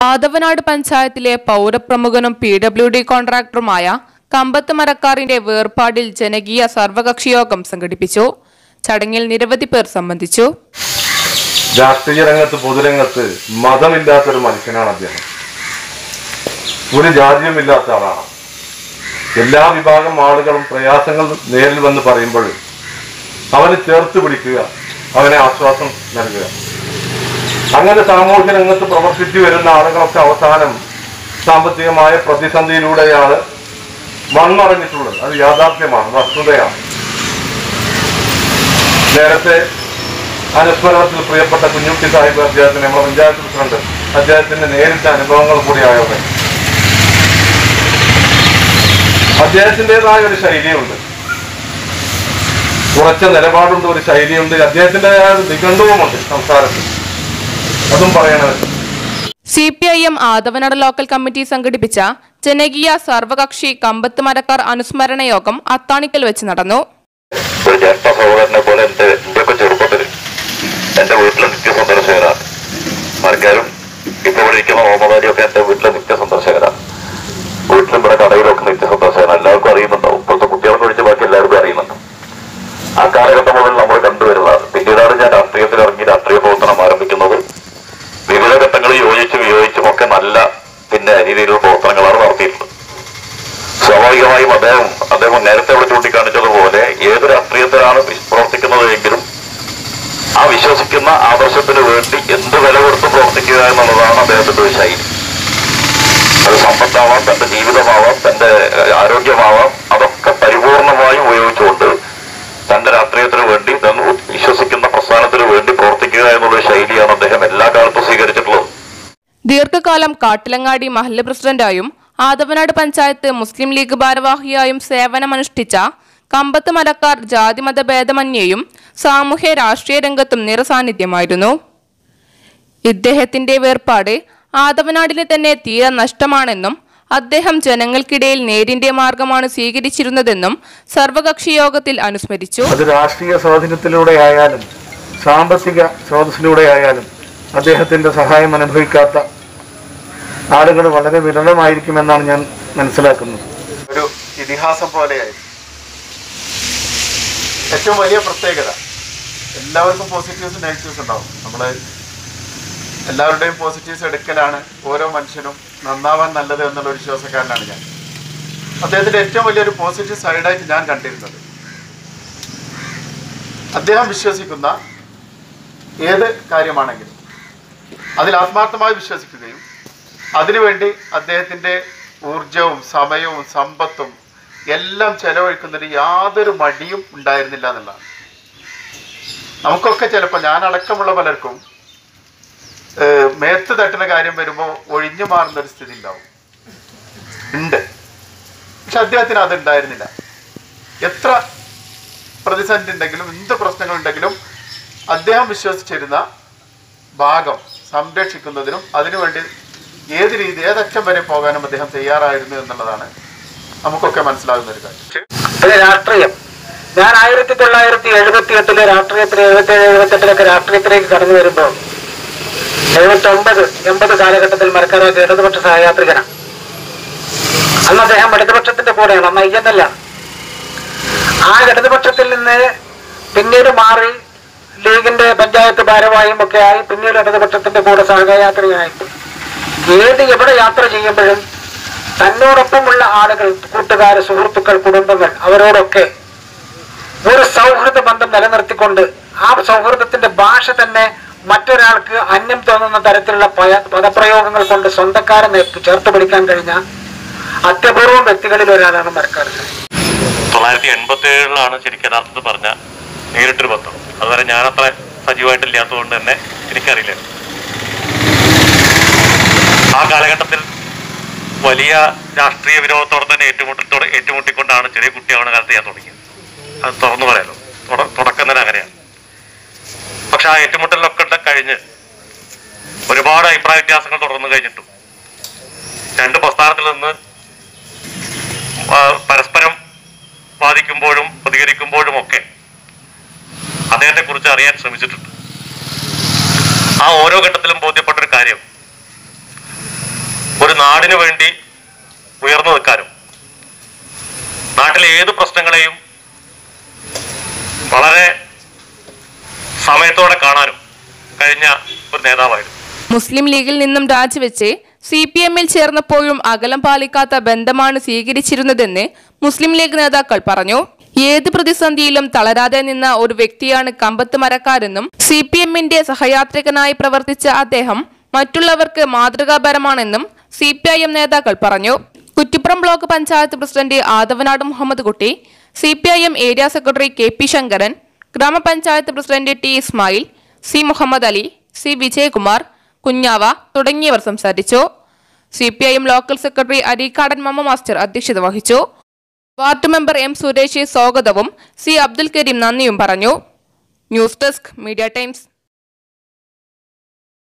ആദവനാട് പഞ്ചായത്തിലെ പൗരപ്രമുഖനും P W D കോൺട്രാക്ടറുമായ കമ്പത്ത് മരക്കാറിന്റെ വേർപാടിൽ ജനകീയ സർവകക്ഷി യോഗം സംഘടിപ്പിച്ചു ചടങ്ങിൽ നിരവധി പേർ സംബന്ധിച്ചു രാഷ്ട്രീയ രംഗത്ത് പൊതുരംഗത്ത് മതമില്ലാത്തൊരു മനുഷ്യനാണ് അദ്ദേഹം ഒരു ജാതിയുമില്ലാത്ത ആളാണ് എല്ലാ വിഭാഗം ആളുകളും പ്രയാസങ്ങൾ നേരിൽ വന്ന് പറയുമ്പോൾ അവനെ ചേർത്ത് പിടിക്കുക അവനെ ആശ്വാസം നൽകുക അങ്ങനെ സാമൂഹ്യ രംഗത്ത് പ്രവർത്തിച്ചു വരുന്ന ആളുകളൊക്കെ അവസാനം സാമ്പത്തികമായ പ്രതിസന്ധിയിലൂടെയാണ് മൺമറഞ്ഞിട്ടുള്ളത് അത് യാഥാർത്ഥ്യമാണ് വസ്തുതയാണ് നേരത്തെ അനുസ്മരണത്തിൽ പ്രിയപ്പെട്ട കുഞ്ഞുട്ടി സാഹിബ് അദ്ദേഹത്തിന് നമ്മുടെ പഞ്ചായത്ത് പ്രസിഡന്റ് അദ്ദേഹത്തിന്റെ നേരിട്ട അനുഭവങ്ങൾ കൂടി ആയവരെ അദ്ദേഹത്തിൻ്റെതായ ഒരു ശൈലിയുണ്ട് ഉറച്ച നിലപാടുണ്ട് ഒരു ശൈലിയുണ്ട് അദ്ദേഹത്തിൻ്റെതായ ഒരു നിഘണ്ടുവുമുണ്ട് സംസാരത്തിൽ അതും പറയണത് C P I M Athavanad local committee സംഘടിപ്പിച്ച ജനകീയ സർവകക്ഷി കമ്പത്ത് മരക്കാർ അനുസ്മരണ യോഗം അത്താണിക്കൽ വെച്ച് നടന്നു ഒരു ജ്യേഷ്ഠ സഹോദരനെ പോലെ എന്റെ എന്റെയൊക്കെ ചെറുപ്പത്തിൽ എന്റെ വീട്ടിലെ നിത്യ സന്ദർശകരാണ് മരക്കാരും ഇപ്പൊ ഇവിടെ ഇരിക്കുന്ന ഓമകാരിയൊക്കെ എന്റെ വീട്ടിലെ നിത്യ സന്ദർശകരാണ് വീട്ടിലും ഇവിടെ കടയിലൊക്കെ നിത്യ സന്ദർശകരാണ് എല്ലാവർക്കും അറിയുന്നുണ്ടാവും ഇപ്പോഴത്തെ കുട്ടികൾക്ക് ഒഴിച്ച് ബാക്കി എല്ലാവർക്കും അറിയുന്നുണ്ട് ആ കാലഘട്ടം മുതൽ നമ്മൾ കണ്ടുവരുന്നതാണ് പിന്നീടാണ് ഞാൻ രാഷ്ട്രീയത്തിൽ ഇറങ്ങി രാഷ്ട്രീയ പ്രവർത്തനം ആരംഭിക്കുന്നത് വിവിധ ഘട്ടങ്ങളിൽ യോജിച്ചും വിയോജിച്ചും ഒക്കെ നല്ല പിന്നെ രീതിയിലുള്ള പ്രവർത്തനങ്ങളാണ് നടത്തിയിട്ടുള്ളത് സ്വാഭാവികമായും അദ്ദേഹം അദ്ദേഹം നേരത്തെ ഇവിടെ ചൂണ്ടിക്കാണിച്ചതുപോലെ ഏത് രാഷ്ട്രീയത്തിലാണ് വി- പ്രവർത്തിക്കുന്നത് എങ്കിലും ആ വിശ്വസിക്കുന്ന ആദർശത്തിന് വേണ്ടി എന്ത് വില കൊടുത്ത് പ്രവർത്തിക്കുക എന്നുള്ളതാണ് അദ്ദേഹത്തിന്റെ ഒരു ശൈലി അത് സമ്പത്താവാം തന്റെ ജീവിതമാവാം തന്റെ ഏഹ്, ആരോഗ്യമാവാം അതൊക്കെ പരിപൂർണമായും ഉപയോഗിച്ചുകൊണ്ട് തന്റെ രാഷ്ട്രീയത്തിന് വേണ്ടി താൻ വിശ്വസിക്കുന്ന പ്രസ്ഥാനത്തിന് വേണ്ടി പ്രവർത്തിക്കുക എന്നുള്ള ശൈലിയാണ് അദ്ദേഹം എല്ലാ കാലത്തും സ്വീകരിച്ചിട്ടുള്ളത് ദീർഘകാലം കാട്ടിലങ്ങാടി മഹല്ല് പ്രസിഡന്റായും ആദവനാട് പഞ്ചായത്ത് മുസ്ലിം ലീഗ് ഭാരവാഹിയായും സേവനമനുഷ്ഠിച്ച കമ്പത്ത് മലക്കാർ ജാതിമത ഭേദമന്യേയും സാമൂഹ്യ രാഷ്ട്രീയ രംഗത്തും നിറസാന്നിധ്യമായിരുന്നു ഇദ്ദേഹത്തിന്റെ വേർപാട് ആദവനാടിന് തന്നെ തീരെ നഷ്ടമാണെന്നും അദ്ദേഹം ജനങ്ങൾക്കിടയിൽ നേരിന്റെ മാർഗമാണ് സ്വീകരിച്ചിരുന്നതെന്നും സർവകക്ഷി യോഗത്തിൽ അനുസ്മരിച്ചു അത് രാഷ്ട്രീയ സ്വാധീനത്തിലൂടെ ആയാലും സാമ്പത്തിക സ്രോതസ്സിലൂടെ ആയാലും അദ്ദേഹത്തിന്റെ സഹായം അനുഭവിക്കാത്ത ആളുകൾ വളരെ വിരളമായിരിക്കുമെന്നാണ് ഞാൻ മനസ്സിലാക്കുന്നത് ഒരു ഇതിഹാസം പോലെയായി ഏറ്റവും വലിയ പ്രത്യേകത എല്ലാവർക്കും പോസിറ്റീവ്സ് നെഗറ്റീവ്സ് ഉണ്ടാവും നമ്മൾ എല്ലാവരുടെയും പോസിറ്റീവ്സ് എടുക്കലാണ് ഓരോ മനുഷ്യനും നന്നാവാൻ നല്ലത് എന്നുള്ള ഒരു വിശ്വാസക്കാരനാണ് ഞാൻ അദ്ദേഹത്തിന്റെ ഏറ്റവും വലിയൊരു പോസിറ്റീവ് സൈഡായിട്ട് ഞാൻ കണ്ടിരുന്നത് അദ്ദേഹം വിശ്വസിക്കുന്ന ഏത് കാര്യമാണെങ്കിലും അതിൽ ആത്മാർത്ഥമായി വിശ്വസിക്കുകയും അതിനുവേണ്ടി അദ്ദേഹത്തിൻ്റെ ഊർജവും സമയവും സമ്പത്തും എല്ലാം ചെലവഴിക്കുന്നതിന് യാതൊരു മടിയും ഉണ്ടായിരുന്നില്ല എന്നുള്ളതാണ് നമുക്കൊക്കെ ചിലപ്പോൾ ഞാനടക്കമുള്ള പലർക്കും ഏഹ്, മേത്ത് തട്ടുന്ന കാര്യം വരുമ്പോൾ ഒഴിഞ്ഞു മാറുന്ന ഒരു സ്ഥിതി ഉണ്ടാവും ഉണ്ട് പക്ഷെ അദ്ദേഹത്തിന് അത് ഉണ്ടായിരുന്നില്ല എത്ര പ്രതിസന്ധി ഉണ്ടെങ്കിലും എന്ത് പ്രശ്നങ്ങൾ ഉണ്ടെങ്കിലും അദ്ദേഹം വിശ്വസിച്ചിരുന്ന ഭാഗം സംരക്ഷിക്കുന്നതിനും അതിനുവേണ്ടി ഏത് രീതി ഏതറ്റം വരെ പോകാനും അദ്ദേഹം തയ്യാറായിരുന്നു എന്നുള്ളതാണ് നമുക്കൊക്കെ മനസ്സിലാകുന്ന ഒരു കാര്യം പിന്നെ രാഷ്ട്രീയം ഞാൻ ആയിരത്തി തൊള്ളായിരത്തി എഴുപത്തി എട്ടിലെ രാഷ്ട്രീയത്തിൽ എഴുപത്തി ഏഴ് എഴുപത്തെട്ടിലൊക്കെ രാഷ്ട്രീയത്തിലേക്ക് കടന്നു വരുമ്പോൾ എഴുപത്തി ഒമ്പത് എൺപത് കാലഘട്ടത്തിൽ മരക്കാരൊക്കെ ഇടതുപക്ഷ സഹയാത്രികനാണ് അന്ന് അദ്ദേഹം ഇടതുപക്ഷത്തിന്റെ കൂടെയാണ് അന്ന് അയ്യന്നല്ല ആ ഇടതുപക്ഷത്തിൽ നിന്ന് പിന്നീട് മാറി ലീഗിന്റെ പഞ്ചായത്ത് ഭാരവാഹിയും ഒക്കെ ആയി പിന്നീട് ഇടതുപക്ഷത്തിന്റെ കൂടെ സഹയാത്രികനായി ഏത് എവിടെ യാത്ര ചെയ്യുമ്പോഴും തന്നോടൊപ്പമുള്ള ആളുകൾ കൂട്ടുകാർ സുഹൃത്തുക്കൾ കുടുംബങ്ങൾ അവരോടൊക്കെ ഒരു സൗഹൃദ ബന്ധം നിലനിർത്തിക്കൊണ്ട് ആ സൗഹൃദത്തിന്റെ ഭാഷ തന്നെ മറ്റൊരാൾക്ക് അന്യം തോന്നുന്ന തരത്തിലുള്ള പയ- പദപ്രയോഗങ്ങൾ കൊണ്ട് സ്വന്തക്കാരെ നേ- ചേർത്ത് പിടിക്കാൻ കഴിഞ്ഞ അത്യപൂർവം വ്യക്തികളിൽ ഒരാളാണ് മരക്കാർ തൊള്ളായിരത്തി എൺപത്തി ഏഴിലാണ് ശരിക്കും യഥാർത്ഥത്തിൽ പറഞ്ഞ നേരിട്ടൊരു ബന്ധം അതുവരെ ഞാനത്ര സജീവമായിട്ടില്ലാത്തതുകൊണ്ട് തന്നെ എനിക്കറിയില്ല ആ കാലഘട്ടത്തിൽ വലിയ രാഷ്ട്രീയ വിരോധത്തോടെ തന്നെ ഏറ്റുമുട്ടത്തോടെ ഏറ്റുമുട്ടിക്കൊണ്ടാണ് ചെറിയ കുട്ടിയാവുന്ന കാലത്ത് ഞാൻ തുടങ്ങിയത് അത് തുറന്നു പറയാലോ തുട- തുടക്കം തന്നെ അങ്ങനെയാണ് പക്ഷെ ആ ഏറ്റുമുട്ടലിലൊക്കെ ഉണ്ട് കഴിഞ്ഞ് ഒരുപാട് അഭിപ്രായ വ്യത്യാസങ്ങൾ തുടർന്നു കഴിഞ്ഞിട്ടും രണ്ട് പ്രസ്ഥാനത്തിൽ നിന്ന് ആ, പരസ്പരം വാദിക്കുമ്പോഴും പ്രതികരിക്കുമ്പോഴും ഒക്കെ അദ്ദേഹത്തെ കുറിച്ച് അറിയാൻ ശ്രമിച്ചിട്ടുണ്ട് ആ ഓരോ ഘട്ടത്തിലും ബോധ്യപ്പെട്ട ഒരു കാര്യം നാടിനു വേണ്ടി ഉയർന്നു നിൽക്കാനും നാട്ടിലെ ഏത് പ്രശ്നങ്ങളെയും വളരെ സമയത്തോടെ കാണാനും കഴിഞ്ഞ ഒരു നേതാവായിരുന്നു മുസ്ലിം ലീഗിൽ നിന്നും രാജിവെച്ച് സി പി എമ്മിൽ ചേർന്നപ്പോഴും അകലം പാലിക്കാത്ത ബന്ധമാണ് സ്വീകരിച്ചിരുന്നതെന്ന് മുസ്ലിം ലീഗ് നേതാക്കൾ പറഞ്ഞു ഏത് പ്രതിസന്ധിയിലും തളരാതെ നിന്ന ഒരു വ്യക്തിയാണ് കമ്പത്ത് മരക്കാരെന്നും സി പി എമ്മിന്റെ സഹയാത്രികനായി പ്രവർത്തിച്ച അദ്ദേഹം മറ്റുള്ളവർക്ക് മാതൃകാപരമാണെന്നും സി പി ഐ എം നേതാക്കൾ പറഞ്ഞു Kuttippuram block panchayat president Athavanad Muhammad Kutty C P I M area secretary K P Sankaran ഗ്രാമപഞ്ചായത്ത് president T Ismail C Muhammad Ali C Vijayakumar Kunjava തുടങ്ങിയവർ സംസാരിച്ചു C P I M local secretary Areekkadan Mamma master അധ്യക്ഷത വഹിച്ചു വാർഡ് മെമ്പർ എം സുരേഷ് സ്വാഗതവും സി അബ്ദുൽ കരീം നന്ദിയും പറഞ്ഞു ന്യൂസ് ഡെസ്ക് മീഡിയ ടൈംസ്